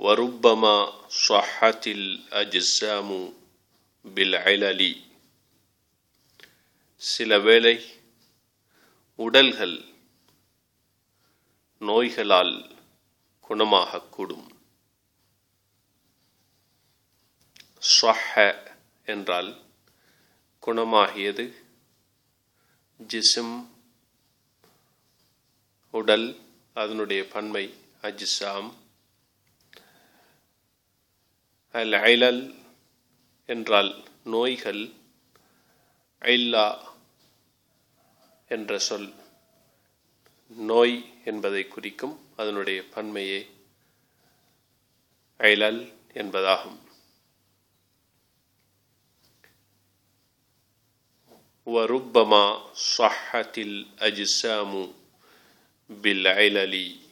وربما صحت الأجسام بالعلل சில வேளை உடல்கள் நோய்களால் குணமாகக்கூடும் ஸ்வஹ என்றால் குணமாகியது ஜிசிம் உடல் அதனுடைய பன்மை அஜிசாம் அல் ஐலல் என்றால் நோய்கள் ஐல்லா என்ற சொல் நோய் என்பதை குறிக்கும் அதனுடைய பன்மையே ஐலல் என்பதாகும் وربما صحت الأجسام بالعلل